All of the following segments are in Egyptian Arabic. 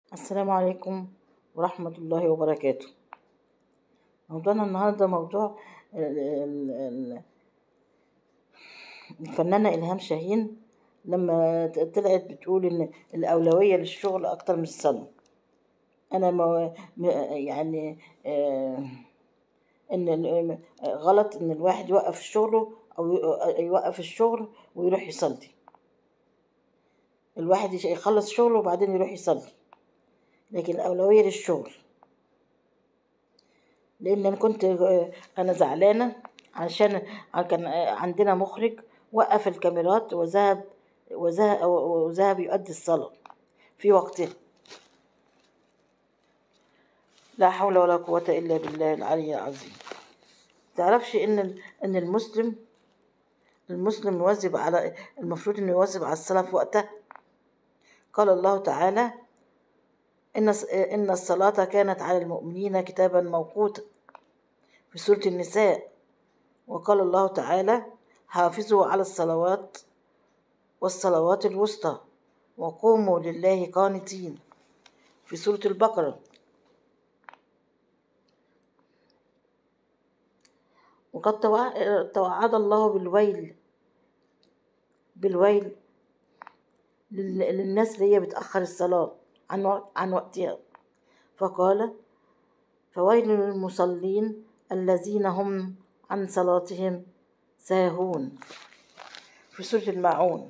السلام عليكم ورحمة الله وبركاته موضوعنا النهاردة موضوع ال- ال- ال- الفنانة إلهام شاهين لما ت- طلعت بتقول إن الأولوية للشغل أكتر من الصلاة أنا ما م- يعني آه، إن ال- غلط إن الواحد يوقف شغله أو ي- يوقف الشغل ويروح يصلي الواحد يش- يخلص شغله وبعدين يروح يصلي لكن الأولوية للشغل لان انا كنت انا زعلانه عشان كان عندنا مخرج وقف الكاميرات وذهب وذهب وذهب يؤدي الصلاه في وقتها لا حول ولا قوه الا بالله العلي العظيم تعرفش ان ال- ان المسلم المسلم يواظب على المفروض انه يواظب على الصلاه في وقتها قال الله تعالى ان ان الصلاه كانت على المؤمنين كتابا موقوتا في سوره النساء وقال الله تعالى حافظوا على الصلوات والصلوات الوسطى وقوموا لله قانتين في سورة البقرة وقد توع- توعد الله بالويل بالويل لل- للناس اللي هي بتأخر الصلاة عن وق- عن وقتها فقال فويل للمصلين الذين هم عن صلاتهم ساهون في سورة الماعون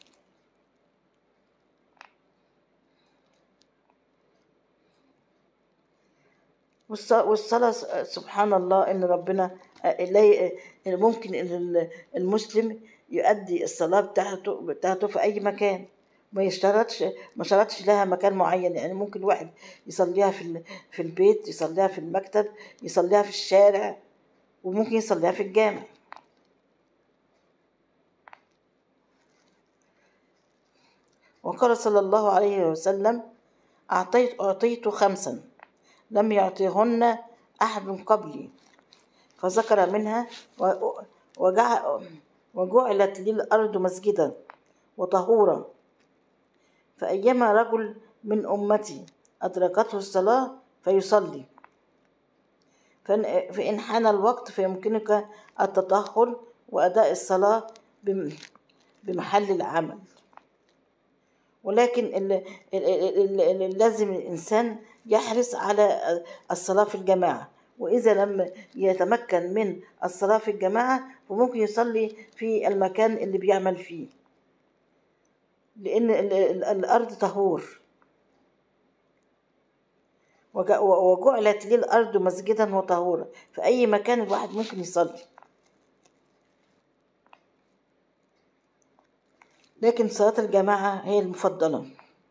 والص- والصلاة س- سبحان الله إن ربنا لا ي- ممكن إن ال- المسلم يؤدي الصلاة بتاعته بتاعته في أي مكان ما يشترطش ما شرطش لها مكان معين يعني ممكن واحد يصليها في ال- في البيت يصليها في المكتب يصليها في الشارع وممكن يصليها في الجامع وقال صلى الله عليه وسلم أعطيت أعطيت خمسا لم يعطيهن أحد قبلي فذكر منها و- وجع وجعلت لي الأرض مسجدا وطهورا فأيما رجل من أمتي أدركته الصلاة فيصلي فإن فإن حان الوقت فيمكنك التطهر وأداء الصلاة بم- بمحل العمل ولكن ال- ال- ال- ال- ال- لازم الإنسان يحرص على الصلاة في الجماعة وإذا لم يتمكن من الصلاة في الجماعة فممكن يصلي في المكان اللي بيعمل فيه لأن ال- ال- الأرض طهور وج- وجعلت لي الأرض مسجدا وطهورا في أي مكان الواحد ممكن يصلي لكن صلاة الجماعة هي المفضلة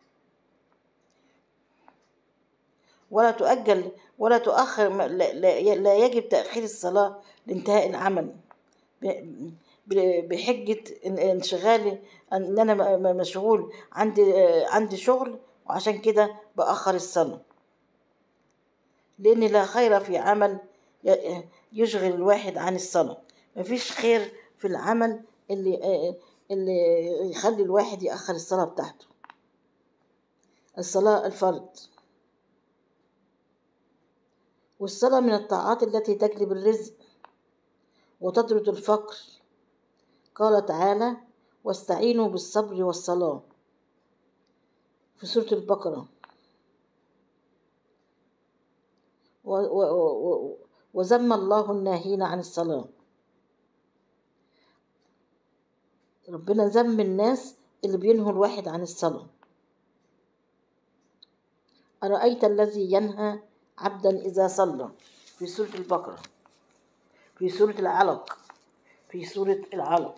ولا تؤجل ولا تؤخر ما- لا, لا, لا يجب تأخير الصلاة لانتهاء العمل ب- ب- بحجة إن- انشغالي ان انا م- م- مشغول عندي آه، عندي شغل وعشان كده بأخر الصلاة لأن لا خير في عمل ي- يشغل الواحد عن الصلاة مفيش خير في العمل اللي آه، اللي يخلي الواحد يأخر الصلاة بتاعته الصلاة الفرض والصلاة من الطاعات التي تجلب الرزق وتطرد الفقر قال تعالى واستعينوا بالصبر والصلاة في سورة البقرة و- و- و- وذم الله الناهين عن الصلاة ربنا ذم الناس اللي بينهوا الواحد عن الصلاة أرأيت الذي ينهى عبدا إذا صلى في سورة البقرة في سورة العلق في سورة العلق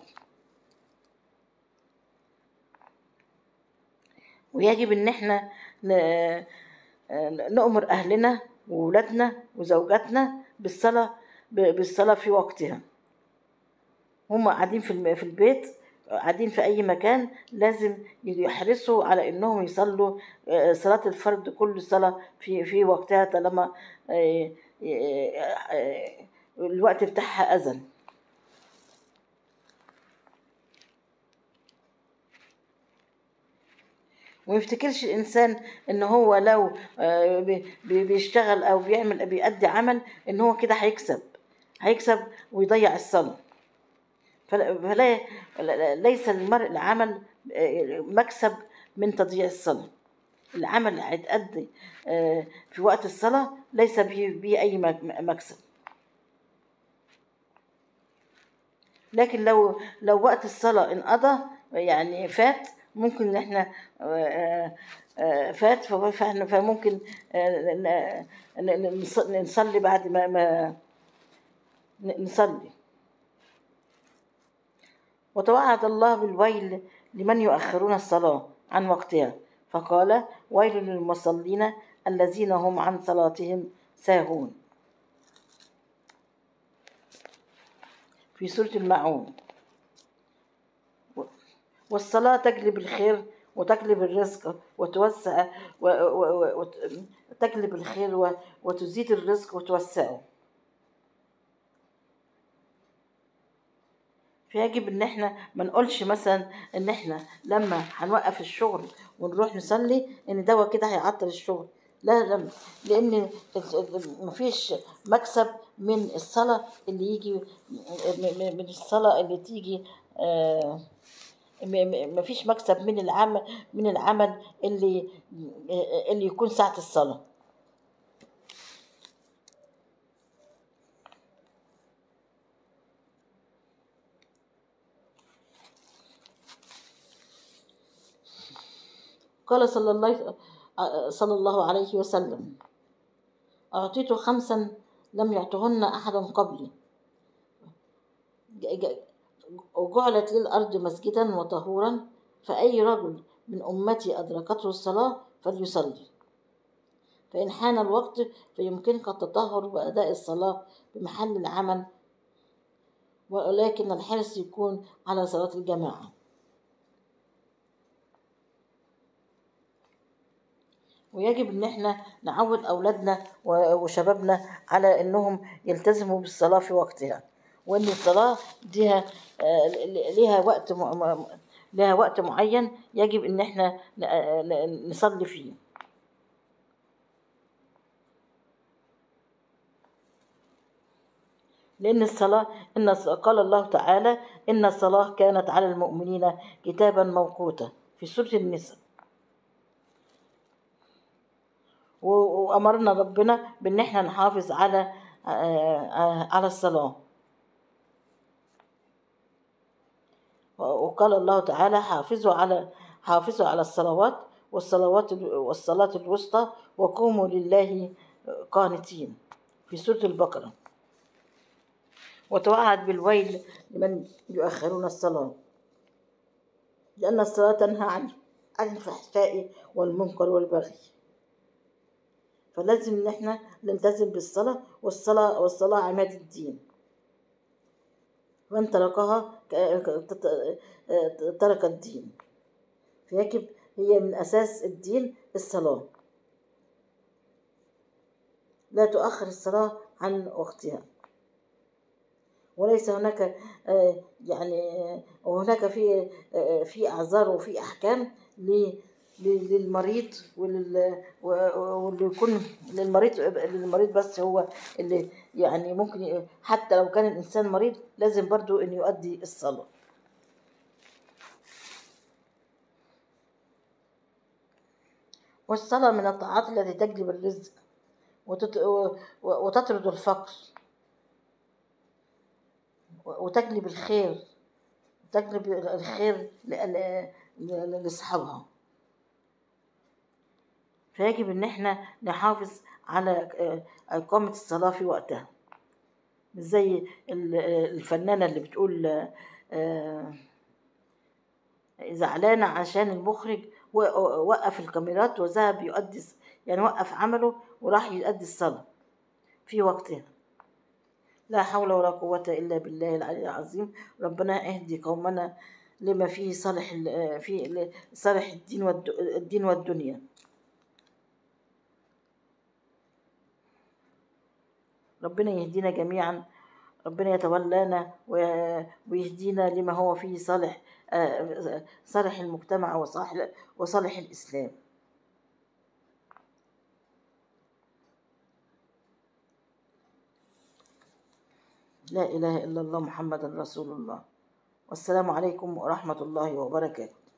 ويجب إن إحنا ن- نأمر أهلنا وولادنا وزوجاتنا بالصلاة ب- بالصلاة في وقتها هم قاعدين في الم- في البيت قاعدين في أي مكان لازم يحرصوا على إنهم يصلوا آه، صلاة الفرد كل صلاة في في وقتها طالما آه، آه، آه، الوقت بتاعها أذن وما يفتكرش الانسان ان هو لو آه، بي- بي- بيشتغل او بيعمل بيأدي عمل ان هو كده هيكسب هيكسب ويضيع الصلاه فلا فلا- لا- ليس للمرء العمل آه، مكسب من تضييع الصلاه العمل اللي هيتأدي آه، في وقت الصلاه ليس به به اي مك- مكسب لكن لو لو وقت الصلاة انقضى يعني فات ممكن ان احنا آه، آه، فات فهو- فاحنا فممكن آه، ن- ن- نص- نصلي بعد ما ما ن- نصلي وتوعد الله بالويل لمن يؤخرون الصلاة عن وقتها فقال ويل للمصلين الذين هم عن صلاتهم ساهون في سورة الماعون والصلاة تجلب الخير وتجلب الرزق وتوسع و- و- و- وت- تجلب الخير و- وتزيد الرزق وتوسعه فيجب ان احنا ما نقولش مثلا ان احنا لما هنوقف الشغل ونروح نصلي ان ده كده هيعطل الشغل لا لا لان ال- ال- مفيش مكسب من الصلاة اللي يجي م- م- من الصلاة اللي تيجي آه م- م- مفيش مكسب من العمل من العمل اللي اللي يكون ساعة الصلاة قال صلى الله صلى الله عليه وسلم أعطيت خمسا لم يعطهن أحد قبلي ج- ج- وجعلت لي الأرض مسجدا وطهورا فأي رجل من أمتي أدركته الصلاة فليصلي فإن حان الوقت فيمكنك التطهر وأداء الصلاة بمحل العمل ولكن الحرص يكون على صلاة الجماعة ويجب ان احنا نعود اولادنا و- وشبابنا على انهم يلتزموا بالصلاه في وقتها وان الصلاه ليها آه، ليها وقت م- م- لها وقت معين يجب ان احنا ن- ن- نصلي فيه لأن الصلاة إن الص- قال الله تعالى إن الصلاة كانت على المؤمنين كتابا موقوتا في سورة النساء و- وأمرنا ربنا بإن إحنا نحافظ على آه، آه، على الصلاة وقال الله تعالى حافظوا على حافظوا على الصلوات والصلوات والصلاة الوسطى وقوموا لله قانتين في سورة البقرة وتوعد بالويل لمن يؤخرون الصلاة لأن الصلاة تنهى عن عن الفحشاء والمنكر والبغي فلازم إن احنا نلتزم بالصلاة والصلاة والصلاة عماد الدين من تركها ك- ك- ترك الدين فيجب هي من أساس الدين الصلاة لا تؤخر الصلاة عن وقتها وليس هناك آه، يعني آه، وهناك في آه، في أعذار وفي أحكام ل- ل- للمريض ولل و- واللي يكون للمريض للمريض بس هو اللي يعني ممكن ي- حتى لو كان الإنسان مريض لازم برضو إنه يؤدي الصلاة والصلاة من الطاعات التي تجلب الرزق وتت- و- و- وتطرد الفقر وتجلب الخير تجلب الخير ل- ل- ل- لأصحابها فيجب إن إحنا نحافظ على آه، إقامة الصلاة في وقتها مش زي ال- الفنانة اللي بتقول آه، زعلانة عشان المخرج و- وقف الكاميرات وذهب يؤدي يعني وقف عمله وراح يؤدي الصلاة في وقتها لا حول ولا قوة إلا بالله العلي العظيم ربنا اهدي قومنا لما فيه صالح ال- في صالح الدين والد- الدين والدنيا ربنا يهدينا جميعا ربنا يتولانا وي- ويهدينا لما هو فيه صالح آه، صالح المجتمع وصالح وصالح الإسلام لا إله إلا الله محمد رسول الله والسلام عليكم ورحمة الله وبركاته